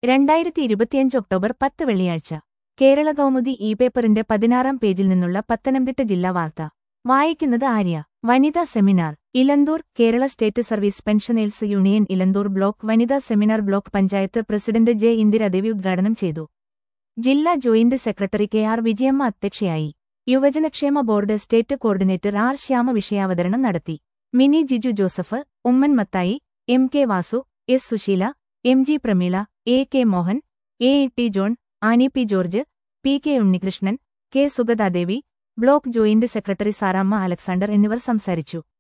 രണ്ടായിരത്തി ഇരുപത്തിയഞ്ച് ഒക്ടോബർ പത്ത് വെള്ളിയാഴ്ച കേരള കൗമുദി ഇ പേപ്പറിന്റെ പതിനാറാം പേജിൽ നിന്നുള്ള പത്തനംതിട്ട ജില്ലാ വാർത്ത വായിക്കുന്നത് ആര്യ വനിതാ seminar Elanthoor Kerala state service pensioners union Elanthoor block വനിതാ seminar block panchayat president J Indiradevi ഉദ്ഘാടനം ചെയ്തു ജില്ലാ joint secretary K R Vijayamma അധ്യക്ഷയായി യുവജനക്ഷേമ board state coordinator R Shyama വിഷയാവതരണം നടത്തി Mini Jiju Joseph Oommen Mathai M K Vasu S Susheela M G Prameela A K Mohan A E T John Annie P George P K Unnikrishnan K Sugathadevi block joint secretary Saramma Alexander എന്നിവർ സംസാരിച്ചു